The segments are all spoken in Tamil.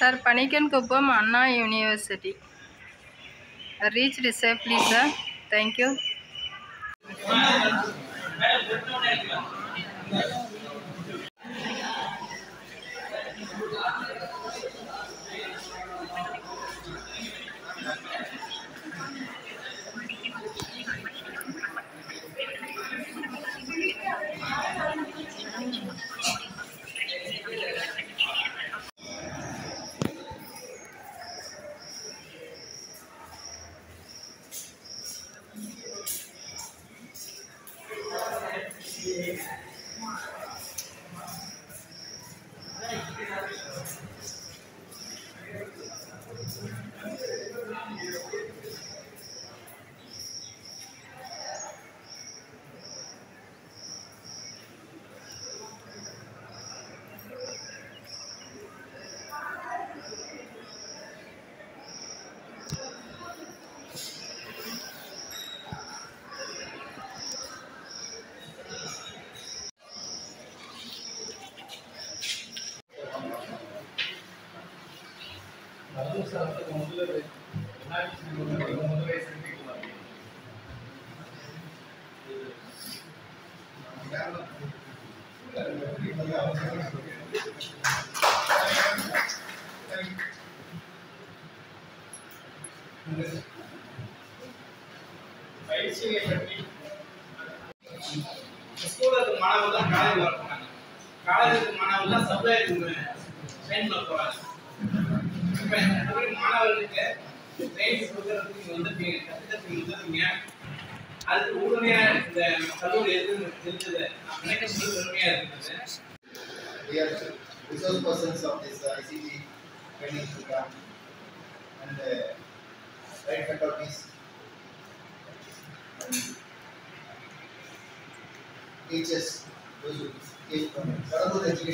Sir Panikkankuppam Anna University reached safely sir thank you பயிற்சியை பற்றி ஸ்கூல்ல இருக்க மாணவர்கள் தான் காலேஜ் வர போறாங்க காலேஜ் இருக்க மாணவர்கள் தான் சப்ளை ட்ரெயின் பண்ண போறாங்க இப்ப இந்த மாதிரி மாணவர்களுக்கு ட்ரெயின் கொடுக்கறதுக்கு நீங்க வந்திருக்கீங்க கட்டிடத்துக்கு வந்திருக்கீங்க அதுக்கு உடனே இந்த கல்லூரி எது இருந்தது நான் நினைக்கும் போது பெருமையா இருக்குது We are resource persons of this uh, ICT training program and uh, right faculties and teachers those who came from Sarabut education.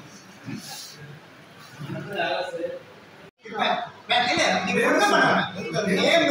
அடுத்தது அரசு நீங்க ஒண்ணும் பண்ண வேணாம். உங்க name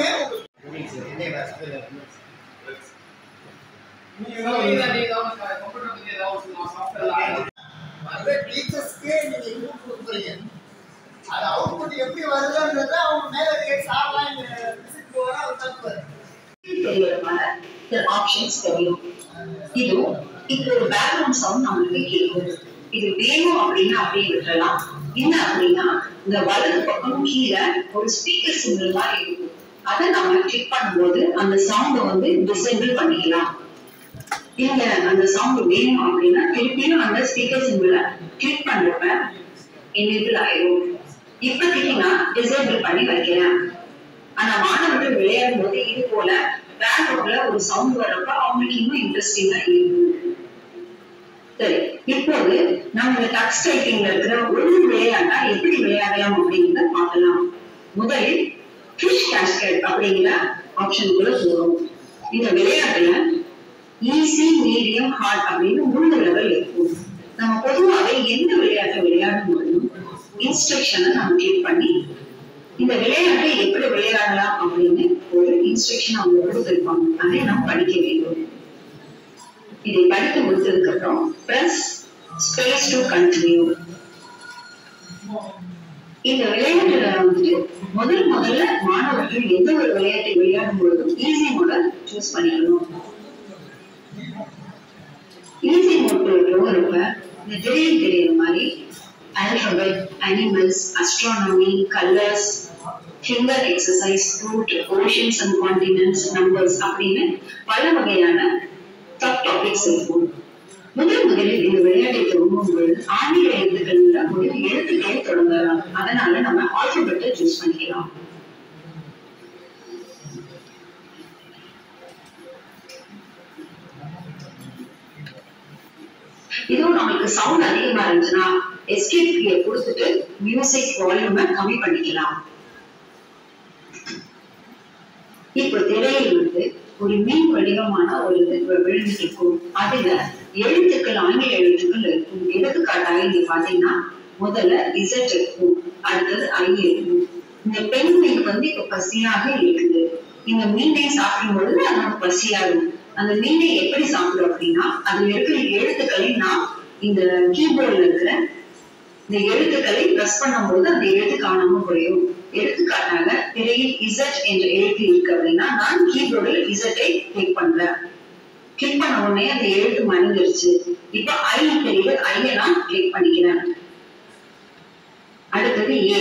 நீங்க ஏதாவது ஏதாவது கம்ப்யூட்டர் பத்தி ஏதாவது சொல்லுங்க சாஃப்ட்வேர் அதுவே டீச்சர்ஸ்க்கே நீங்க இன்புட் கொடுக்குறீங்க அது அவுட்புட் எப்படி வருதுன்றத அவங்க மேல இருக்க சார்லாம் இந்த விசிட் போறா ஒரு தப்பு தெரியறதுனால இந்த ஆப்ஷன்ஸ் தெரியும் இது இது ஒரு பேக்ரவுண்ட் சவுண்ட் நம்மளுக்கு கேட்கும் இது வேணும் அப்படின்னா அப்படியே விட்டுறலாம் என்ன அப்படின்னா இந்த வலது பக்கம் கீழே ஒரு ஸ்பீக்கர் சிம்பிள் மாதிரி இருக்கும் அதை நம்ம கிளிக் பண்ணும்போது அந்த சவுண்டை வந்து டிசேபிள் பண்ணிக்கலாம் இல்ல அந்த சவுண்ட் வேணும் அப்படின்னா திருப்பியும் அந்த ஸ்பீக்கர் சிம்பிளை கிளிக் பண்றப்ப எனேபிள் ஆயிடும் இப்போதைக்கு நான் டிசேபிள் பண்ணி வைக்கிறேன் ஆனா மாணவர்கள் விளையாடும் போது இது போல பேக்ரவுண்ட்ல ஒரு சவுண்ட் வர்றப்ப அவங்களுக்கு இன்னும் இன்ட்ரெஸ்டிங்கா இருக்கும் சரி இப்போது நம்ம இந்த டச் டைப்பிங்ல இருக்கிற ஒரு விளையாட்டா எப்படி விளையாடலாம் அப்படிங்கிறத பார்க்கலாம் முதலில் ஃபிஷ் கேஸ்கெட் அப்படிங்கிற ஆப்ஷனுக்குள்ள போறோம் இந்த விளையாட்டுல ஈஸி மீடியம் ஹார்ட் அப்படின்னு மூணு லெவல் இருக்கும் நம்ம பொதுவாகவே எந்த விளையாட்டை விளையாடும் போதும் இன்ஸ்ட்ரக்ஷனை நம்ம கிளிக் பண்ணி இந்த விளையாட்டை எப்படி விளையாடலாம் அப்படின்னு ஒரு இன்ஸ்ட்ரக்ஷன் அவங்க கொடுத்திருப்பாங்க அதை நாம் படிக்க வேண்டும் இதை படித்து முடித்ததுக்கு அப்புறம் பிரஸ் ஸ்பேஸ் டு கண்டினியூ இந்த விளையாட்டுல வந்துட்டு முதல் முதல்ல மாணவர்கள் எந்த ஒரு விளையாட்டை விளையாடும் பொழுதும் ஈஸி மோட சூஸ் பண்ணிக்கணும் ஈஸி மோட்ல இருப்ப இந்த திரையில் தெரியுற மாதிரி alphabet, animals, astronomy, colors, finger exercise, fruit, oceans and continents, numbers அப்படின்னு பல வகையான சப் டாபிக்ஸ் இருக்கும் முதல் முதலில் இந்த விளையாட்டை தொடங்கும் பொழுது ஆங்கில எழுத்துக்கள்ல முதல் எழுத்துக்களை தொடங்கலாம் அதனால நம்ம ஆல்பபெட்டை சூஸ் பண்ணிக்கலாம் இதுவும் நம்மளுக்கு சவுண்ட் அதிகமா இருந்துச்சுன்னா எஸ்கேப் கீயை கொடுத்துட்டு மியூசிக் வால்யூமை கம்மி பண்ணிக்கலாம் இப்போ திரையில் வந்து ஒரு மீன் வடிவமான ஒரு இது விழுந்துட்டு இருக்கும் அதுல எழுத்துக்கள் ஆங்கில எழுத்துக்கள் இருக்கும் எடுத்துக்காட்டாக இங்க பாத்தீங்கன்னா முதல்ல இசட் இருக்கும் அடுத்தது ஐ இருக்கும் இந்த பெண்மைக்கு வந்து இப்ப பசியாக இருக்குது இந்த மீனை சாப்பிடும் பொழுது அது நமக்கு பசியாகும் அந்த மீனை எப்படி சாப்பிடும் அப்படின்னா அதுல இருக்கிற எழுத்துக்களை நான் இந்த கீபோர்ட்ல இருக்கிற இந்த எழுத்துக்களை பிரஸ் பண்ணும்போது அந்த எழுத்து காணாம போயிடும் எடுத்துக்காட்டாக திரையில் இசட் என்ற எழுத்து இருக்கு அப்படின்னா நான் கீபோர்டில் இசட்டை கிளிக் பண்றேன் கிளிக் பண்ண உடனே அந்த எழுத்து மறைஞ்சிருச்சு இப்ப ஐ தெரியுது ஐய நான் கிளிக் பண்ணிக்கிறேன் அடுத்தது ஏ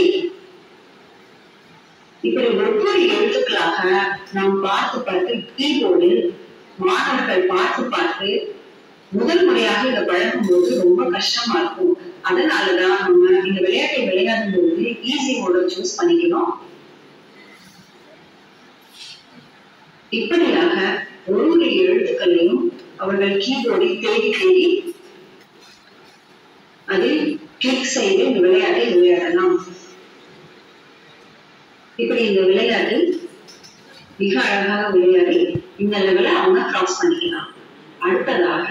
இப்படி ஒவ்வொரு எழுத்துக்களாக நாம் பார்த்து பார்த்து கீபோர்டில் மாணவர்கள் பார்த்து பார்த்து முதல் முறையாக இதை பழகும் போது ரொம்ப கஷ்டமா இருக்கும் அதனாலதான் நம்ம இந்த விளையாட்டை விளையாடும் போது ஈஸி மோட சூஸ் பண்ணிக்கணும் இப்படியாக ஒரு ஒரு எழுத்துக்களையும் அவர்கள் கீபோர்டில் தேடி தேடி அதில் கிளிக் செய்து இந்த விளையாட்டை விளையாடலாம் இப்படி இந்த விளையாட்டு மிக அழகாக விளையாடி இந்த லெவலை அவங்க கிராஸ் பண்ணிக்கலாம் அடுத்ததாக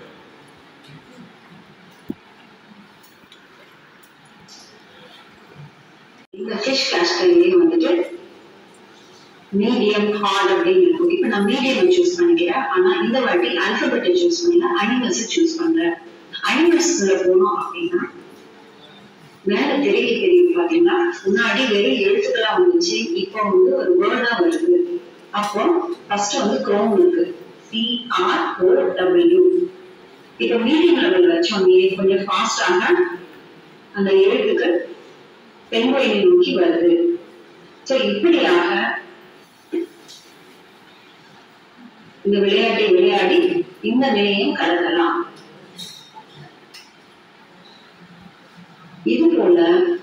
இந்த ஃபிஷ் கேஸ்டைலே வந்துட்டு மீடியம் ஹார்ட் அப்படின்னு இருக்கும் இப்போ நான் மீடியம் சூஸ் பண்ணிக்கிறேன் ஆனா இந்த வாட்டி அல்பபெட்டை சூஸ் பண்ணல அனிமல்ஸ் சூஸ் பண்றேன் அனிமல்ஸ்குள்ள போனோம் அப்படின்னா மேல தெரிய தெரியும் பாத்தீங்கன்னா முன்னாடி வெறும் எழுத்துக்களா வந்துச்சு இப்போ வந்து ஒரு வேர்டா வருது அப்போ ஃபர்ஸ்ட் வந்து குரோம் இருக்கு சி ஆர் ஓ டபிள்யூ இப்போ மீடியம் லெவல் வச்சோன்னே கொஞ்சம் ஃபாஸ்டாக அந்த எழுத்துக்கள் பெண்குயிலை நோக்கி வருது ஸோ இப்படியாக இந்த விளையாட்டை விளையாடி இந்த நிலையம் கடக்கலாம் இது போல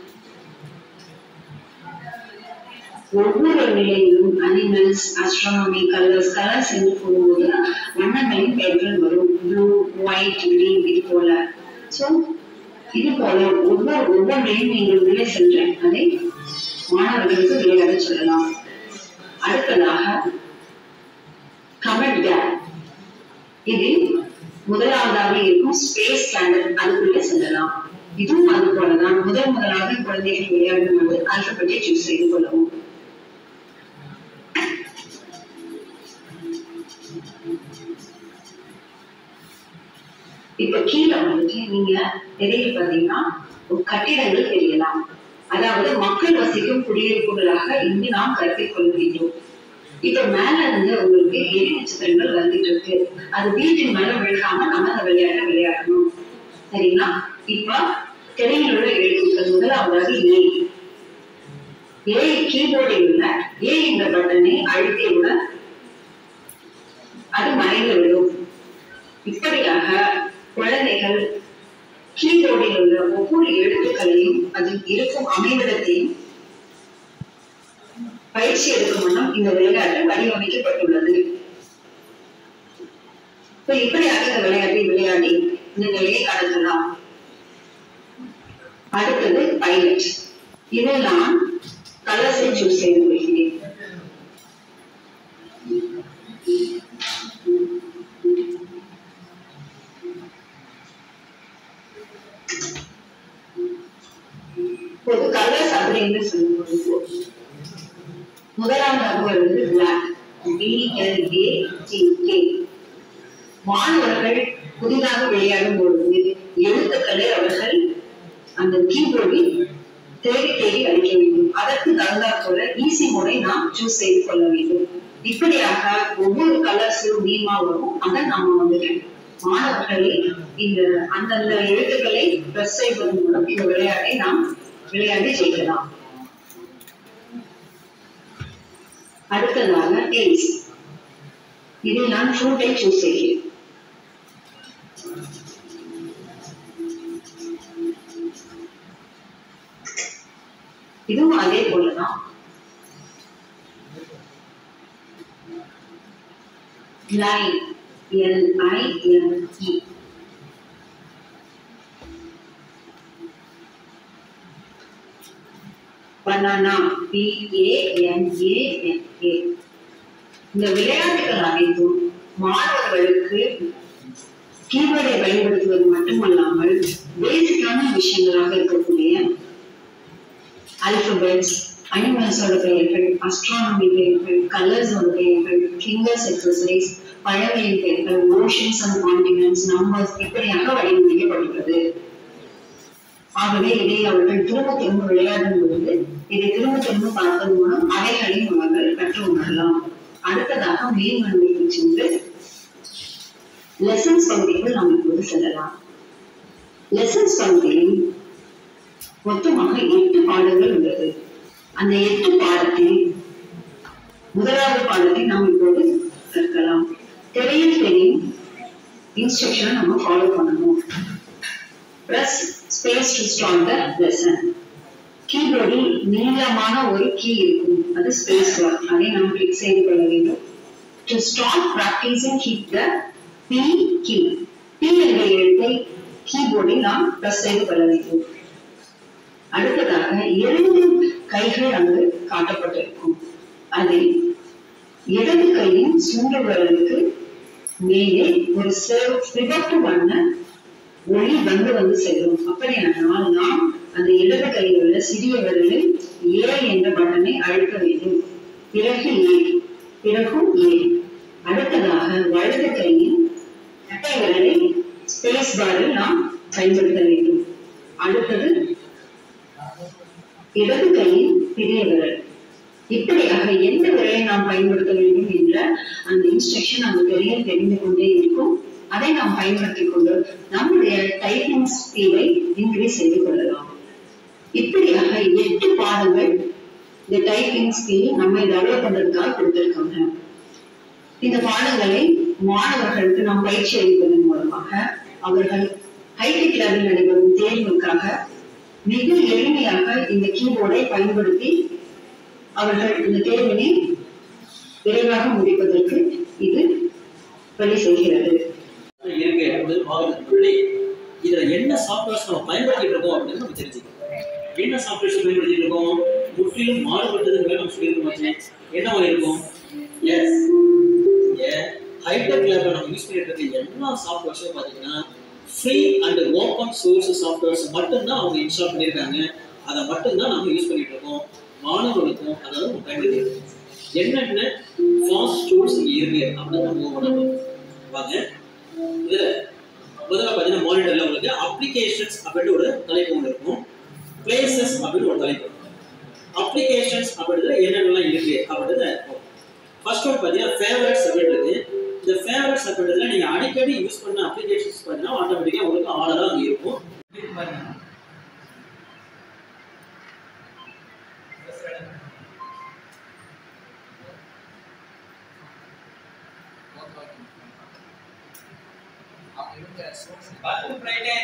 ஒவ்வொரு நிலையிலும் அனிமல்ஸ் அஸ்ட்ரானமி கலர்ஸ் கலர்ஸ் என்று கூறும்போது வண்ணங்களின் பெயர்கள் வரும் ப்ளூ ஒயிட் கிரீன் இது போல ஸோ இது போல ஒவ்வொரு ஒவ்வொன்றையும் நீங்கள் உள்ளே சென்று அதை மாணவர்களுக்கு விளையாட சொல்லலாம் அடுத்ததாக கமெண்ட் கேப் இதில் முதலாவதாக இருக்கும் ஸ்பேஸ் ஸ்டாண்டர்ட் அதுக்குள்ளே செல்லலாம் இதுவும் அது போலதான் முதல் முதலாக குழந்தைகள் விளையாடும் போது அல்பபெட்டை சூஸ் செய்து கொள்ளவும் இப்ப கீழே வந்துட்டு நீங்க திரையில பாத்தீங்கன்னா ஒரு கட்டிடங்கள் தெரியலாம் அதாவது மக்கள் வசிக்கும் குடியிருப்புகளாக இங்கு நாம் கருத்தில் கொள்கின்றோம் இப்ப மேல இருந்து உங்களுக்கு எரி நட்சத்திரங்கள் வந்துட்டு இருக்கு அது வீட்டின் மேல விழுகாம நம்ம அந்த விளையாட்டை விளையாடணும் சரிங்களா இப்ப திரையில் உள்ள எழுத்துக்கள் முதலாவதாக ஏ ஏ கீபோர்டில் உள்ள ஏ என்ற பட்டனை அழுத்தியவுடன் அது மறைந்து விடும் இப்படியாக குழந்தைகள் கீபோர்டில் உள்ள ஒவ்வொரு எழுத்துக்களையும் அதில் இருக்கும் அமைவிடத்தையும் பயிற்சி எடுக்கும் வண்ணம் இந்த விளையாட்டு வடிவமைக்கப்பட்டுள்ளது இப்ப இப்படியாக இந்த விளையாட்டை விளையாடி இந்த நிலையை கடத்தலாம் அடுத்தது பைலட் இதில் நான் கலர்ஸை சூஸ் செய்து கொள்கிறேன் இப்போது கலர்ஸ் அப்படின்னு சொல்லும் பொழுது முதலாவதாக வருவது பிளாக் பிஎல்ஏ மாணவர்கள் புதிதாக விளையாடும் பொழுது எழுத்துக்களை அவர்கள் அந்த கீபோர்டில் தேடி தேடி அடிக்க வேண்டும் அதற்கு தகுந்தாற் போல ஈஸி மோடை நாம் சூஸ் செய்து கொள்ள வேண்டும் இப்படியாக ஒவ்வொரு கலர்ஸும் நீமா வரும் அதை நம்ம வந்துட்டு மாணவர்களை இந்த அந்தந்த எழுத்துக்களை பிரஸ் செய்வதன் மூலம் இந்த விளையாட்டை நாம் விளையாடி ஜெயிக்கலாம் அடுத்ததாக டேஸ் இதில் நான் ஃப்ரூட்டை சூஸ் செய்கிறேன் இதுவும் அதே போலதான் line L I N E banana B A N A N A இந்த விளையாட்டுகள் அனைத்தும் மாணவர்களுக்கு கீபோர்டை பயன்படுத்துவது மட்டுமல்லாமல் பேசிக்கான விஷயங்களாக இருக்கக்கூடிய அல்பபெட்ஸ் அனிமல்ஸோட பெயர்கள் அஸ்ட்ரானமி பெயர்கள் கலர்ஸோட பெயர்கள் ஃபிங்கர்ஸ் எக்ஸசைஸ் பழங்களின் பெயர்கள் ஓஷன்ஸ் அண்ட் காண்டினன்ஸ் நம்பர்ஸ் இப்படியாக வடிவமைக்கப்பட்டுள்ளது ஆகவே இதை அவர்கள் திரும்ப திரும்ப விளையாடும் பொழுது இதை திரும்ப திரும்ப பார்ப்பதன் மூலம் அவைகளையும் அவர்கள் கற்று உணரலாம் அடுத்ததாக மேல்மனுக்கு சென்று லெசன்ஸ் பகுதிக்குள் நாம் இப்போது செல்லலாம் லெசன்ஸ் பகுதியில் மொத்தமாக எட்டு பாடங்கள் உள்ளது அந்த எட்டு பாடத்தில் முதலாவது பாடத்தை நாம் இப்போது கற்கலாம் திரையில் தெரியும் இன்ஸ்ட்ரக்ஷனை நம்ம ஃபாலோ பண்ணணும் press space to start the lesson கீபோர்டில் நீளமான ஒரு கீ இருக்கும் அது ஸ்பேஸ் பார் அதை நாம் கிளிக் செய்து கொள்ள வேண்டும் to start practicing keep the P key P என்ற எழுத்தை கீபோர்டில் நாம் பிரஸ் செய்து கொள்ள வேண்டும் அடுத்ததாக இரண்டு கைகள் அங்கு காட்டப்பட்டிருக்கும் அதில் இடது கையின் சுண்டு விரலுக்கு மேலே ஒரு சிவ- சிவப்பு வண்ண ஒளி வந்து வந்து செல்லும் அப்படியானால் நாம் அந்த இடது கையில் உள்ள சிறிய விரலில் ஏ என்ற பட்டனை அழுத்த வேண்டும் பிறகு ஏ பிறகும் ஏ அடுத்ததாக வலது கையின் கட்டை விரலை ஸ்பேஸ் பாரில் நாம் பயன்படுத்த வேண்டும் அடுத்தது இடது கையின் பெரிய விரல் இப்படியாக எந்த விரலை நாம் பயன்படுத்த வேண்டும் என்ற அந்த இன்ஸ்ட்ரக்ஷன் அந்த திரையில் தெரிந்து கொண்டே இருக்கும் அதை நாம் பயன்படுத்திக் கொண்டு நம்முடைய டைப்பிங் ஸ்பீடை இன்க்ரீஸ் செய்து கொள்ளலாம் இப்படியாக எட்டு பாடங்கள் இந்த டைப்பிங் ஸ்பீட் நம்மை டெவலப் பண்றதுக்காக கொடுத்திருக்காங்க இந்த பாடங்களை மாணவர்களுக்கு நாம் பயிற்சி அளிப்பதன் மூலமாக அவர்கள் ஹைடெக் லெவலில் நடைபெறும் தேர்வுக்காக மிக எளிமையாக இந்த கீபோர்டை பயன்படுத்தி அவர்கள் இந்த தேர்வினை விரைவாக முடிப்பதற்கு இது வழி செய்கிறது இருக்கு அப்படின்னு பார்க்கறதுக்கு முன்னாடி இதுல என்ன சாஃப்ட்வேர்ஸ் நம்ம பயன்படுத்திட்டு இருக்கோம் அப்படின்னு நம்ம தெரிஞ்சுக்கணும் என்ன சாஃப்ட்வேர்ஸ் பயன்படுத்திட்டு இருக்கோம் முற்றிலும் மாறுபட்டதுங்கிற நம்ம சொல்லியிருக்கோம் என்னவா இருக்கும் எஸ் ஹைடெக் லேப்ல நம்ம யூஸ் பண்ணிட்டு இருக்க எல்லா சாஃப்ட்வேர்ஸும் பார்த்தீங்கன்னா free and open source softwares மட்டும்தான் அவங்க இன்ஸ்டால் பண்ணியிருக்காங்க அதை மட்டும்தான் நம்ம யூஸ் பண்ணிட்டு இருக்கோம் மாணவர்களுக்கும் அதாவது நம்ம பயன்படுத்திட்டு இருக்கோம் என்னென்ன ஃபாஸ்ட் டூல்ஸ் இங்கே இருக்கு அப்படின்னு நம்ம உணரணும் வாங்க இதுல முதல்ல பார்த்தீங்கன்னா மானிட்டர்ல உங்களுக்கு அப்ளிகேஷன்ஸ் அப்படின்னு ஒரு தலைப்பு ஒன்று இருக்கும் பிளேசஸ் அப்படின்னு ஒரு தலைப்பு இருக்கும் அப்ளிகேஷன்ஸ் அப்படின்றதுல என்னென்னலாம் இருக்கு அப்படின்றத ஃபர்ஸ்ட் ஒன் பார்த்தீங்கன்னா ஃபேவரட்ஸ் அப்படின்றது இந்த ஃபேவரட்ஸ் அப்படின்றதுல நீங்க அடிக்கடி யூஸ் பண்ண அப்ளிகேஷன்ஸ் பார்த்தீங்கன்னா ஆட்டோமேட்டிக்காக உங்களுக்கு ஆர்டராக அங்கே இருக்கும் இருக்கு பாருங்க பாத்ரூம் ஃப்ரைடே